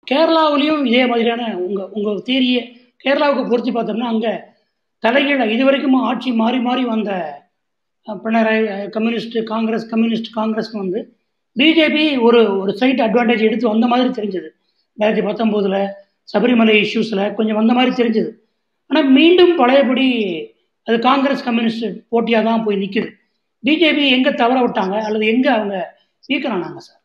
கேரளாவிலையும் இதே மாதிரியான உங்கள் உங்கள் தேரியை கேரளாவுக்கு பொருத்தி பார்த்தோம்னா அங்கே தலைகீழ இதுவரைக்கும் ஆட்சி மாறி மாறி வந்த அஹ், பினராயி அஹ், கம்யூனிஸ்ட் காங்கிரஸ் கம்யூனிஸ்ட் காங்கிரஸ் வந்து பிஜேபி ஒரு ஒரு சைட் அட்வான்டேஜ் எடுத்து வந்த மாதிரி தெரிஞ்சது ரெண்டாயிரத்தி பத்தொம்போதில் சபரிமலை இஷ்யூஸில் கொஞ்சம் வந்த மாதிரி தெரிஞ்சது ஆனால் மீண்டும் பழையபடி அது காங்கிரஸ் கம்யூனிஸ்ட் போட்டியாக தான் போய் நிற்குது பிஜேபி எங்கே தவற விட்டாங்க அல்லது எங்கே அவங்க வீக்கரானாங்க சார்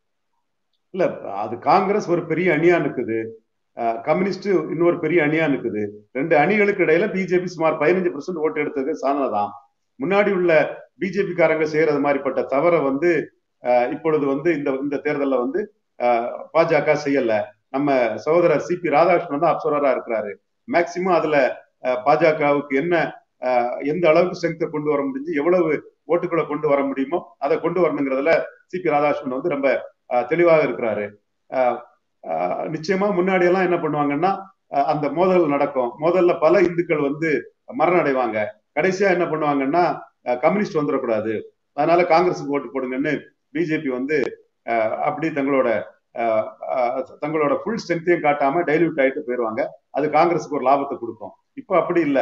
இல்ல அது காங்கிரஸ் ஒரு பெரிய அணியா நிக்குது அஹ், கம்யூனிஸ்ட் இன்னொரு பெரிய அணியா நிக்குது ரெண்டு அணிகளுக்கு இடையில பிஜேபி சுமார் பதினஞ்சு பர்சன்ட் ஓட்டு எடுத்தது சாதனைதான் முன்னாடி உள்ள பிஜேபி காரங்க செய்யறது மாதிரிப்பட்ட தவற வந்து அஹ், இப்பொழுது வந்து இந்த இந்த தேர்தல்ல வந்து அஹ், பாஜக செய்யல நம்ம சகோதரர் சி பி ராதாகிருஷ்ணன் தான் அப்சரரா இருக்கிறாரு மேக்சிமம் அதுல அஹ், பாஜகவுக்கு என்ன அஹ், எந்த அளவுக்கு ஸ்ட்ரென்த்தை கொண்டு வர முடிஞ்சு எவ்வளவு ஓட்டுகளை கொண்டு வர முடியுமோ அதை கொண்டு வரணுங்கிறதுல சி பி ராதாகிருஷ்ணன் வந்து ரொம்ப அஹ், தெளிவாக இருக்கிறாரு அஹ், அஹ், நிச்சயமா முன்னாடி எல்லாம் என்ன பண்ணுவாங்கன்னா அஹ், அந்த மோதல் நடக்கும் மோதல்ல பல இந்துக்கள் வந்து மரணம் அடைவாங்க கடைசியா என்ன பண்ணுவாங்கன்னா அஹ், கம்யூனிஸ்ட் வந்துடக்கூடாது அதனால காங்கிரஸுக்கு ஓட்டு போடுங்கன்னு பிஜேபி வந்து அஹ், அப்படி தங்களோட அஹ், அஹ், தங்களோட ஃபுல் ஸ்ட்ரென்த்தையும் காட்டாம டைல்யூட் ஆயிட்டு போயிடுவாங்க அது காங்கிரஸுக்கு ஒரு லாபத்தை கொடுக்கும் இப்போ அப்படி இல்லை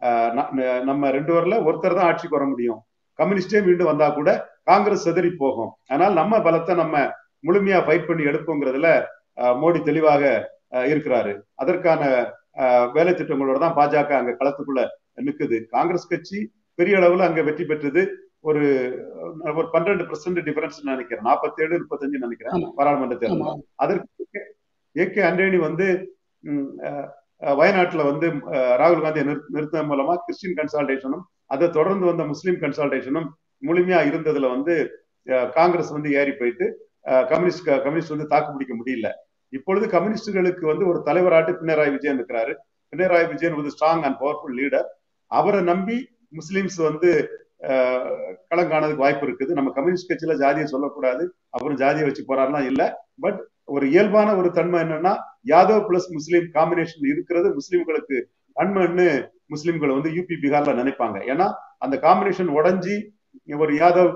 நம்ம ரெண்டு பேர்ல ஒருத்தர் தான் ஆட்சிக்கு வர முடியும் கம்யூனிஸ்டே மீண்டும் வந்தா கூட காங்கிரஸ் செதறி போகும் அதனால நம்ம பலத்தை நம்ம முழுமையா ஃபைட் பண்ணி எடுப்போங்கிறதுல அஹ், மோடி தெளிவாக அஹ், இருக்கிறாரு அதற்கான அஹ், வேலை திட்டங்களோட தான் பாஜக அங்க களத்துக்குள்ள நிக்குது காங்கிரஸ் கட்சி பெரிய அளவுல அங்க வெற்றி பெற்றது ஒரு அஹ், ஒரு பன்னிரண்டு பெர்சென்ட் டிஃபரன்ஸ் நினைக்கிறேன் நாற்பத்தி ஏழு முப்பத்தஞ்சு நினைக்கிறேன் ஆமா. பாராளுமன்ற தேர்தல் ஆமா அதற்கு ஏ கே அண்டேனி வந்து ம், அஹ், அஹ், வயநாட்டுல வந்து அஹ், ராகுல் காந்தியை நிறுத்த நிறுத்தம் மூலமா கிறிஸ்டின் கன்சால்டேஷனும் அதை தொடர்ந்து வந்த முஸ்லீம் கன்சால்டேஷனும் முழுமையா இருந்ததுல வந்து அஹ், காங்கிரஸ் வந்து ஏறி போயிட்டு அஹ், கம்யூனிஸ்ட் கம்யூனிஸ்ட் வந்து தாக்கு பிடிக்க முடியல இப்பொழுது கம்யூனிஸ்டுகளுக்கு வந்து ஒரு தலைவராட்டு பினராயி விஜயன் இருக்கிறாரு பினராயி விஜயன் ஒரு ஸ்ட்ராங் அண்ட் பவர்ஃபுல் லீடர் அவரை நம்பி முஸ்லிம்ஸ் வந்து அஹ், களம் காணதுக்கு வாய்ப்பு இருக்குது நம்ம கம்யூனிஸ்ட் கட்சியில ஜாதியை சொல்லக்கூடாது அப்புறம் ஜாதியை வச்சு போறாருலாம் இல்ல பட் ஒரு இயல்பான ஒரு தன்மை என்னன்னா யாதவ் பிளஸ் முஸ்லீம் காம்பினேஷன் இருக்கிறது முஸ்லிம்களுக்கு நன்மைன்னு முஸ்லிம்கள் வந்து யூபி பீகார்ல நினைப்பாங்க ஏன்னா அந்த காம்பினேஷன் உடைஞ்சி ஒரு யாதவ்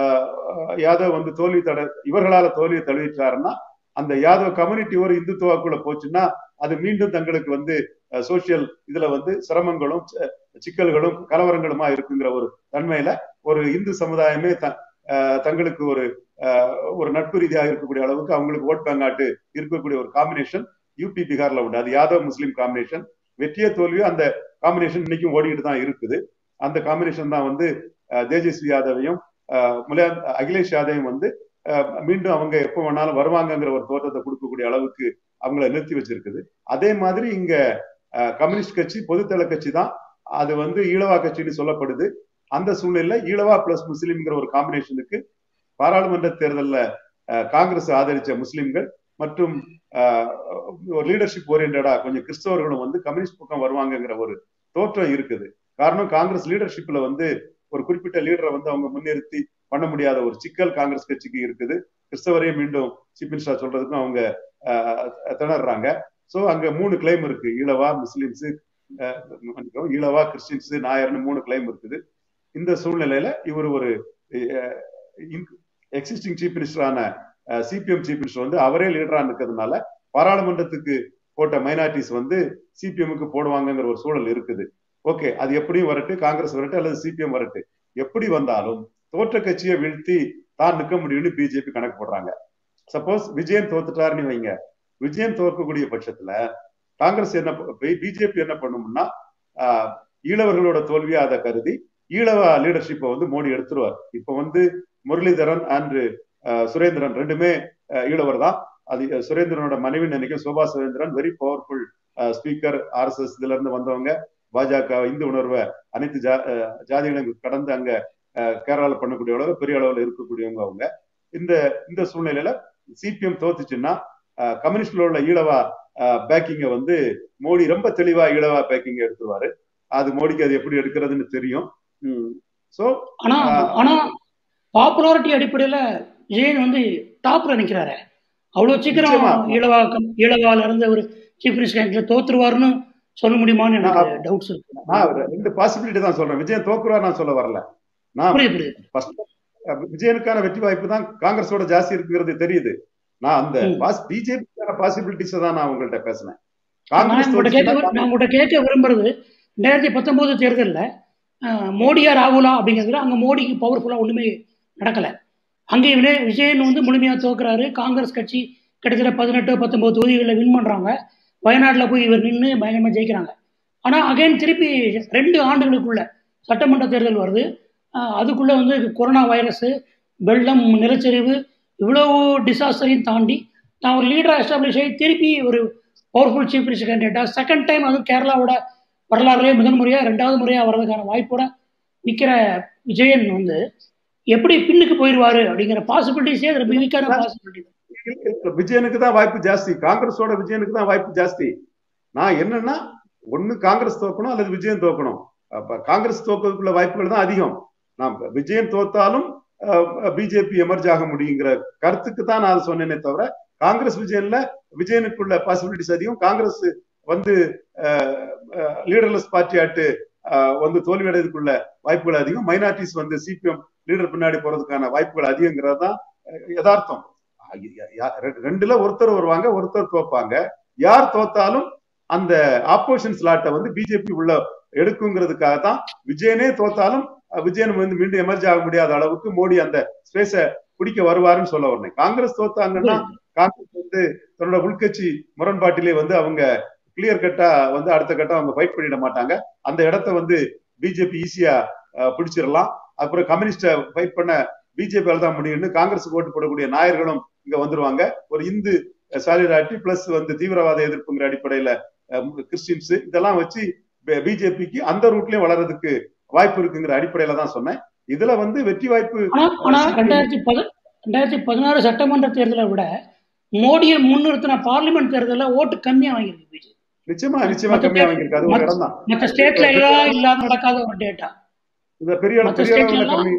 ஆஹ், யாதவ் வந்து தோல்வி தட இவர்களால தோல்வியை தழுவிட்டாருன்னா அந்த யாதவ் கம்யூனிட்டி ஒரு இந்துத்துவாக்குள்ள போச்சுன்னா அது மீண்டும் தங்களுக்கு வந்து சோசியல் இதுல வந்து சிரமங்களும் சி- சிக்கல்களும் கலவரங்களுமா இருக்குங்கிற ஒரு தன்மையில ஒரு இந்து சமுதாயமே த- ஆஹ், தங்களுக்கு ஒரு ஆஹ், ஒரு நட்பு ரீதியாக இருக்கக்கூடிய அளவுக்கு அவங்களுக்கு ஓட் பேங்காட்டு இருக்கக்கூடிய ஒரு காம்பினேஷன் யூபி பீகார்ல உண்டு அது யாதவ் முஸ்லீம் காம்பினேஷன் வெற்றிய தோல்வியோ அந்த காம்பினேஷன் இன்னைக்கும் ஓடிட்டு தான் இருக்குது அந்த காம்பினேஷன் தான் வந்து அஹ், தேஜஸ்வி யாதவையும் அஹ், முலையா அகிலேஷ் யாதவையும் வந்து அஹ், மீண்டும் அவங்க எப்போ வேணாலும் வருவாங்கங்கிற ஒரு தோற்றத்தை கொடுக்கக்கூடிய அளவுக்கு அவங்கள நிறுத்தி வச்சிருக்குது அதே மாதிரி இங்க அஹ், கம்யூனிஸ்ட் கட்சி பொதுத்தள கட்சி தான் அது வந்து ஈழவா கட்சின்னு சொல்லப்படுது அந்த சூழ்நிலையில ஈழவா பிளஸ் முஸ்லீம்ங்கிற ஒரு காம்பினேஷனுக்கு பாராளுமன்ற தேர்தல்ல அஹ், காங்கிரஸ் ஆதரிச்ச முஸ்லிம்கள் மற்றும் அஹ், ஒரு லீடர்ஷிப் ஓரியன்டா கொஞ்சம் கிறிஸ்தவர்களும் வந்து கம்யூனிஸ்ட் பக்கம் வருவாங்கங்கிற ஒரு தோற்றம் இருக்குது காரணம் காங்கிரஸ் லீடர்ஷிப்ல வந்து ஒரு குறிப்பிட்ட லீடரை வந்து அவங்க முன்னிறுத்தி பண்ண முடியாத ஒரு சிக்கல் காங்கிரஸ் கட்சிக்கு இருக்குது கிறிஸ்தவரையும் மீண்டும் சீஃப் மினிஸ்டர் சொல்றதுக்கும் அவங்க அஹ், திணறாங்க சோ அங்க மூணு கிளைம் இருக்கு ஈழவா முஸ்லிம்ஸ் ஈழவா கிறிஸ்டின்ஸ் நாயர்னு மூணு கிளைம் இருக்குது இந்த சூழ்நிலையில இவர் ஒரு எக்ஸிஸ்டிங் சீஃப் மினிஸ்டரான சிபிஎம் சீஃப் மினிஸ்டர் வந்து அவரே லீடரா இருக்கிறதுனால பாராளுமன்றத்துக்கு போட்ட மைனாரிட்டிஸ் வந்து சிபிஎம்க்கு போடுவாங்கங்கிற ஒரு சூழல் இருக்குது ஓகே அது எப்படியும் வரட்டு காங்கிரஸ் வரட்டு அல்லது சிபிஎம் வரட்டு எப்படி வந்தாலும் தோற்ற கட்சியை வீழ்த்தி தான் நிற்க முடியும்னு பிஜேபி கணக்கு போடுறாங்க சப்போஸ் விஜயன் தோத்துட்டாருன்னு வைங்க விஜயன் தோற்கக்கூடிய பட்சத்துல காங்கிரஸ் என்ன பிஜேபி என்ன பண்ணும்னா ஆஹ், ஈழவர்களோட தோல்வியை அதை கருதி ஈழவ லீடர்ஷிப்பை வந்து மோடி எடுத்துருவார் இப்ப வந்து முரளிதரன் அண்ட் சுரேந்திரன் ரெண்டுமே அஹ், ஈழவர் தான் அது அஹ், சுரேந்திரனோட மனைவி நினைக்கும் Shobha Surendran very powerful speaker RSS இதுல இருந்து வந்தவங்க பாஜக இந்து உணர்வை அனைத்து ஜா அஹ், ஜாதிகளையும் கடந்து அங்க அஹ், கேரளால பண்ணக்கூடிய அளவு பெரிய அளவுல இருக்கக்கூடியவங்க அவங்க இந்த இந்த சூழ்நிலையில சிபிஎம் தோத்துச்சுன்னா அஹ், கம்யூனிஸ்ட்ல உள்ள ஈழவா பேக்கிங்கை வந்து மோடி ரொம்ப தெளிவா ஈழவா பேக்கிங் எடுத்துருவாரு அது மோடிக்கு அது எப்படி எடுக்கிறதுன்னு தெரியும் சோ ஆனா ஆஹ். ஆனா பாப்புலாரிட்டி அடிப்படையில விஜயன் வந்து டாப்ல நிக்கிறாரு அவ்வளவு சீக்கிரம் நிச்சயமா. ஈழவா கம்- ஈழவால இருந்து ஒரு சீஃப் மினிஸ்டர் தோத்துருவாருன்னு சொல்ல முடியுமான்னு எனக்கு நான் டவுட்ஸ் இருக்கு நான் ரெண்டு பாசிபிலிட்டி தான் சொல்றேன் விஜயன் தோக்குறா நான் சொல்ல வரல நான் புரியுது புரியுது first விஜயனுக்கான வெற்றி வாய்ப்பு தான் காங்கிரஸோட ஜாஸ்தி இருக்குங்கிறது தெரியுது நான் அந்த ம். பிஜேபிக்கான பாசிபிலிட்டிஸ் தான் நான் உங்கள்ட்ட பேசினேன் நான் காங்கிரஸ் உங்கள்கிட்ட கேட்க தோத்துச்சுன்னா நான் உங்கள்கிட்ட கேட்க விரும்புறது ரெண்டாயிரத்தி பத்தொம்போது தேர்தலில் மோடியா ராகுலா அப்படிங்கிறதுல அங்கே மோடிக்கு பவர்ஃபுல்லாக ஒன்றுமே நடக்கலை அங்கே வினய் விஜயன் வந்து முழுமையாக தோக்குறாரு காங்கிரஸ் கட்சி கிட்டத்தட்ட பதினெட்டு பத்தொம்போது தொகுதிகளில் வின் பண்ணுறாங்க வயநாட்டில் போய் இவர் நின்று பயங்கரமாக ஜெயிக்கிறாங்க ஆனால் அகைன் திருப்பி ரெண்டு ஆண்டுகளுக்குள்ள சட்டமன்ற தேர்தல் வருது அஹ் அதுக்குள்ளே வந்து கொரோனா வைரஸு வெள்ளம் நிலச்சரிவு இவ்வளோ டிசாஸ்டரையும் தாண்டி தான் ஒரு லீடராக எஸ்டாப்ளிஷ் ஆகி திருப்பி ஒரு பவர்ஃபுல் சீஃப் மினிஸ்டர் கேண்டிடேட்டாக செகண்ட் டைம் அதுவும் கேரளாவோட வரலாறுலேயே முதன் முறையாக ரெண்டாவது முறையாக வர்றதுக்கான வாய்ப்போட நிற்கிற விஜயன் வந்து எப்படி பின்னுக்கு போயிடுவாரு அப்படிங்கிற பாசிபிலிட்டிஸே அதில் மிகக்கான பாசிபிலிட்டி விஜயனுக்கு தான் வாய்ப்பு ஜாஸ்தி காங்கிரஸோட விஜயனுக்கு தான் வாய்ப்பு ஜாஸ்தி நான் என்னன்னா ஒண்ணு காங்கிரஸ் தோக்கணும் அல்லது விஜயன் தோக்கணும் அப்ப காங்கிரஸ் தோக்கிறதுக்குள்ள வாய்ப்புகள் தான் அதிகம் நான் விஜயன் தோத்தாலும் பிஜேபி எமர்ஜ் ஆக முடியுங்கிற கருத்துக்கு தான் நான் அதை சொன்னேனே தவிர காங்கிரஸ் விஜயன்ல விஜயனுக்குள்ள பாசிபிலிட்டிஸ் அதிகம் காங்கிரஸ் வந்து லீடர்லெஸ் பார்ட்டி ஆட்டு அஹ், வந்து தோல்வி அடைறதுக்குள்ள வாய்ப்புகள் அதிகம் மைனாரிட்டிஸ் வந்து சிபிஎம் லீடர் பின்னாடி போறதுக்கான வாய்ப்புகள் அதிகங்கிறது தான் அஹ், யதார்த்தம் யா- யா- ரெ- ரெண்டுல ஒருத்தர் வருவாங்க ஒருத்தர் தோப்பாங்க யார் தோத்தாலும் அந்த ஆப்போசிஷன் ஸ்லாட்டை வந்து பிஜேபி உள்ள எடுக்குங்கிறதுக்காக தான் விஜயனே தோத்தாலும் அஹ், விஜயன் வந்து மீண்டும் எமர்ஜ் ஆக முடியாத அளவுக்கு மோடி அந்த ஸ்பேஸ பிடிக்க வருவாருன்னு சொல்ல வரேன் காங்கிரஸ் தோத்தாங்கன்னா காங்கிரஸ் வந்து தன்னோட உள்கட்சி முரண்பாட்டிலே வந்து அவங்க கிளியர் கட்டா வந்து அடுத்த கட்டம் அவங்க ஃபைட் பண்ணிட மாட்டாங்க அந்த இடத்த வந்து பிஜேபி ஈஸியா பிடிச்சிடலாம் அப்புறம் கம்யூனிஸ்ட ஃபைட் பண்ண பிஜேபியால தான் முடியும்னு காங்கிரஸ் ஓட்டு போடக்கூடிய நாயர்களும் இங்க வந்துருவாங்க ஒரு இந்து சாலிடாரிட்டி பிளஸ் வந்து தீவிரவாத எதிர்ப்புங்கிற அடிப்படையில அஹ், கிறிஸ்டின்ஸ் இதெல்லாம் வச்சு பிஜேபிக்கு அந்த ரூட்லயும் வளர்றதுக்கு வாய்ப்பு இருக்குங்கிற அடிப்படையில தான் சொன்னேன் இதுல வந்து வெற்றி வாய்ப்பு ஆனா ஆனா ரெண்டாயிரத்தி பத ரெண்டாயிரத்தி பதினாறு சட்டமன்ற தேர்தலை விட மோடியை முன்னிறுத்தின பார்லிமெண்ட் தேர்தலில் ஓட்டு கம்மியா வாங்கியிருக்கு பிஜேபி நிச்சயமா நிச்சயமா கம்மியா வாங்கியிருக்கு அது ஒரு இடம் தான் மற்ற ஸ்டேட்ல எல்லாம் இல்லாத நடக்காத ஒரு டேட்டா இந்த பெரிய அளவு மத்த பெரிய அளவுல ஸ்டேட்ல கம்மி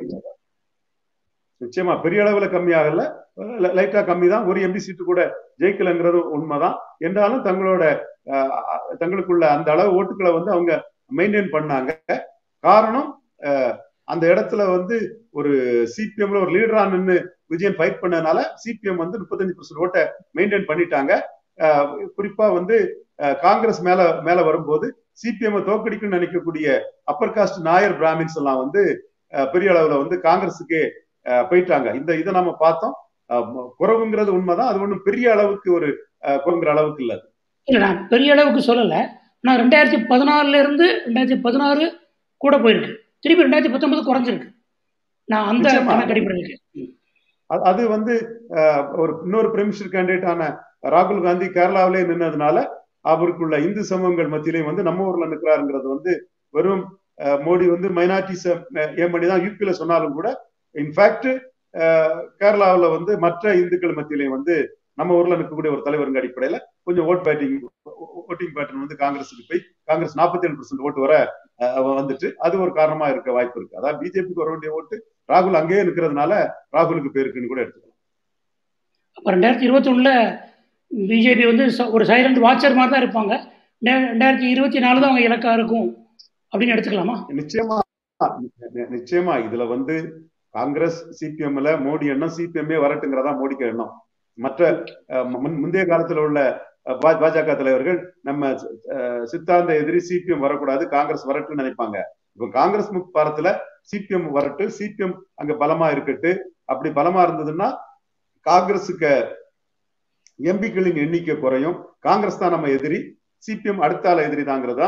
நிச்சயமா பெரிய அளவுல கம்மியாகல லைட்டா கம்மி தான் ஒரு எம்பி சீட்டு கூட ஜெயிக்கலங்கிறது உண்மைதான் என்றாலும் தங்களோட அஹ், அஹ், தங்களுக்குள்ள அந்த அளவு ஓட்டுகளை வந்து அவங்க மெயின்டைன் பண்ணாங்க காரணம் அஹ், அந்த இடத்துல வந்து ஒரு சிபிஎம்ல ஒரு லீடரா நின்று விஜயன் ஃபைட் பண்ணதுனால சிபிஎம் வந்து முப்பத்தஞ்சு பர்சன்ட் ஓட்டை மெயின்டைன் பண்ணிட்டாங்க அஹ், குறிப்பா வந்து அஹ், காங்கிரஸ் மேல மேல வரும்போது சிபிஎம் தோக்கடிக்கும்னு நினைக்கக்கூடிய அப்பர் காஸ்ட் நாயர் பிராமின்ஸ் எல்லாம் வந்து அஹ், பெரிய அளவுல வந்து காங்கிரஸுக்கு அஹ், போயிட்டாங்க இந்த இதை நம்ம பார்த்தோம் அஹ், ம- குறைவுங்கிறது உண்மைதான் அது ஒண்ணும் பெரிய அளவுக்கு ஒரு அஹ், குறைங்கிற அளவுக்கு இல்ல அது. இல்ல நான் பெரிய அளவுக்கு சொல்லல ஆனால் ரெண்டாயிரத்தி பதினாறுல இருந்து ரெண்டாயிரத்தி பதினாறு கூட போயிருக்கு திருப்பி ரெண்டாயிரத்தி பத்தொன்பது குறைஞ்சிருக்கு நான் அந்த நிச்சயமா. கணக்கடிப்படையில் அது- அது வந்து அஹ், ஒரு இன்னொரு பிரைமினிஸ்டர் கேண்டிடேட்டான ராகுல் காந்தி கேரளாவிலே நின்னதுனால அவருக்குள்ள இந்து சமூகங்கள் மத்தியிலையும் வந்து நம்ம ஊர்ல நிற்கிறாருங்கிறது வந்து வெறும் அஹ், மோடி வந்து மைனாரிட்டிஸ ஏம் பண்ணி தான் யூபியில சொன்னாலும் கூட இன்ஃபேக்ட் கேரளாவில் வந்து மற்ற இந்துக்கள் மத்தியிலையும் வந்து நம்ம ஊர்ல நிற்கக்கூடிய ஒரு தலைவருங்க அடிப்படையில கொஞ்சம் ஓட் பேட்டிங் ஓட்டிங் பேட்டர்ன் வந்து காங்கிரஸுக்கு போய் காங்கிரஸ் நாற்பத்தி ஏழு ஓட்டு வர அஹ், வந்துட்டு அது ஒரு காரணமா இருக்க வாய்ப்பு இருக்கு அதாவது பிஜேபிக்கு வர வேண்டிய ஓட்டு ராகுல் அங்கேயே நிற்கிறதுனால ராகுலுக்கு பேருக்குன்னு கூட எடுத்துக்கலாம் அப்போ ரெண்டாயிரத்தி இருபத்தொன்னுல பிஜேபி வந்து ச- ஒரு சைலண்ட் வாட்சர் மாதிரி தான் இருப்பாங்க ரெண்டா- ரெண்டாயிரத்தி இருபத்தி நாலு தான் அவங்க இலக்கா இருக்கும் அப்படின்னு எடுத்துக்கலாமா நிச்சயமா நி- நிச்சயமா இதுல வந்து காங்கிரஸ் சிபிஎம்ல மோடி எண்ணம் சிபிஎம்ஏ வரட்டுங்கிறதா மோடிக்கு எண்ணம் மற்ற அஹ், முன்- முந்தைய காலத்துல உள்ள அஹ், பா- பாஜக தலைவர்கள் நம்ம அஹ், சித்தாந்த எதிரி சிபிஎம் வரக்கூடாது காங்கிரஸ் வரட்டும்னு நினைப்பாங்க இப்போ காங்கிரஸ் முக் பாரத்துல சிபிஎம் வரட்டு சிபிஎம் அங்க பலமா இருக்கட்டு அப்படி பலமா இருந்ததுன்னா காங்கிரஸுக்கு எம்பிக்களின் எண்ணிக்கை குறையும் காங்கிரஸ் தான் நம்ம எதிரி சிபிஎம் அடுத்த ஆள் எதிரி தாங்கிறதா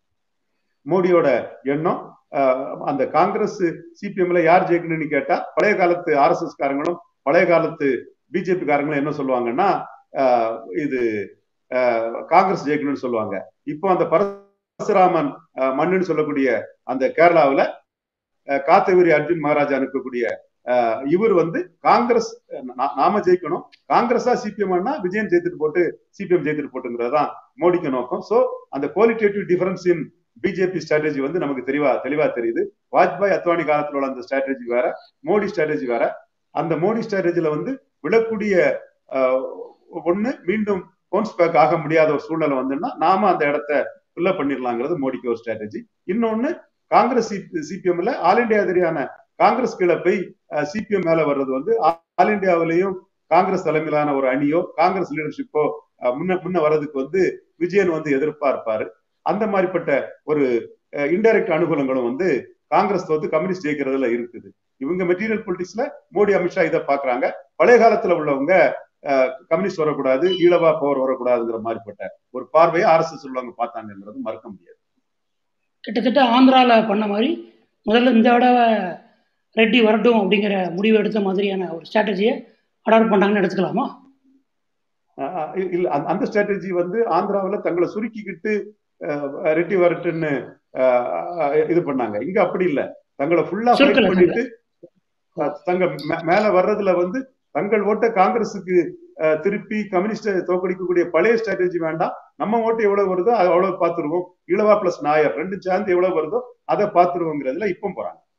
மோடியோட எண்ணம் அஹ், அந்த காங்கிரஸ் சிபிஎம்ல யார் ஜெயிக்கணும்னு கேட்டா பழைய காலத்து ஆர்எஸ்எஸ் காரங்களும் பழைய காலத்து பிஜேபி காரங்களும் என்ன சொல்லுவாங்கன்னா அஹ், இது அஹ், காங்கிரஸ் ஜெயிக்கணும்னு சொல்லுவாங்க இப்போ அந்த பரசுராமன் அஹ், மண்ணுன்னு சொல்லக்கூடிய அந்த கேரளாவுல அஹ், காத்தவரி அர்ஜுன் மகாராஜா அனுப்பக்கூடிய அஹ், இவர் வந்து காங்கிரஸ் நா- நாம ஜெயிக்கணும் காங்கிரஸா சிபிஎம் விஜயன் ஜெயித்துட்டு போட்டு சிபிஎம் ஜெயித்துட்டு போட்டுங்கிறது தான் மோடிக்கு நோக்கம் சோ அந்த qualitative difference in BJP strategy வந்து நமக்கு தெளிவா தெளிவா தெரியுது வாஜ்பாய் அத்வானி காலத்துல உள்ள அந்த ஸ்ட்ராட்டஜி வேற மோடி ஸ்ட்ராட்டஜி வேற அந்த மோடி ஸ்ட்ராட்டஜில வந்து விழக்கூடிய அஹ், ஒண்ணு மீண்டும் பவுன்ஸ் பேக் ஆக முடியாத ஒரு சூழ்நிலை வந்துன்னா நாம அந்த இடத்த ஃபில்ல பண்ணிடலாங்கிறது மோடிக்கு ஒரு ஸ்ட்ராட்டஜி இன்னொன்னு காங்கிரஸ் சிபிஎம்ல ஆல் இந்தியா எதிரியான காங்கிரஸ் கீழே போய் சிபிஎம் மேல வர்றது வந்து ஆல் இந்தியாவிலையும் காங்கிரஸ் தலைமையிலான ஒரு அணியோ காங்கிரஸ் லீடர்ஷிப்போ முன்ன முன்ன வர்றதுக்கு வந்து விஜயன் வந்து எதிர்ப்பா இருப்பாரு அந்த மாதிரிப்பட்ட ஒரு இன்டைரக்ட் அனுகூலங்களும் வந்து காங்கிரஸ் வந்து கம்யூனிஸ்ட் ஜெயிக்கிறதுல இருக்குது இவங்க மெட்டீரியல் பொலிட்டிக்ஸ்ல மோடி அமித்ஷா இதை பாக்குறாங்க பழைய காலத்துல உள்ளவங்க கம்யூனிஸ்ட் வரக்கூடாது ஈழவா போர் வரக்கூடாதுங்கிற மாதிரிப்பட்ட ஒரு பார்வையை ஆர்எஸ்எஸ் உள்ளவங்க பார்த்தாங்கன்றது மறுக்க முடியாது கிட்டத்தட்ட ஆந்திரால பண்ண மாதிரி முதல்ல இந்த தடவை ரெட்டி வரட்டும் அப்படிங்கிற முடிவு எடுத்த மாதிரியான ஒரு ஸ்ட்ராட்டஜியை அடாப்ட் பண்ணாங்கன்னு எடுத்துக்கலாமா இல்ல அந்த ஸ்ட்ராட்டஜி வந்து ஆந்திராவில் தங்களை சுருக்கிக்கிட்டு ரெட்டி வரட்டுன்னு இது பண்ணாங்க இங்க அப்படி இல்ல தங்களை ஃபுல்லா பண்ணிட்டு தங்க மேல வர்றதுல வந்து தங்கள் ஓட்டை காங்கிரஸுக்கு திருப்பி கம்யூனிஸ்ட தோக்கடிக்கக்கூடிய பழைய ஸ்ட்ராட்டஜி வேண்டாம் நம்ம ஓட்டு எவ்வளவு வருதோ அது அவ்வளவு பார்த்துருவோம் இளவா பிளஸ் நாயர் ரெண்டு சேர்ந்து எவ்வளவு வருதோ அதை பார்த்துருவோங்கிறதுல இப்போ போறாங்க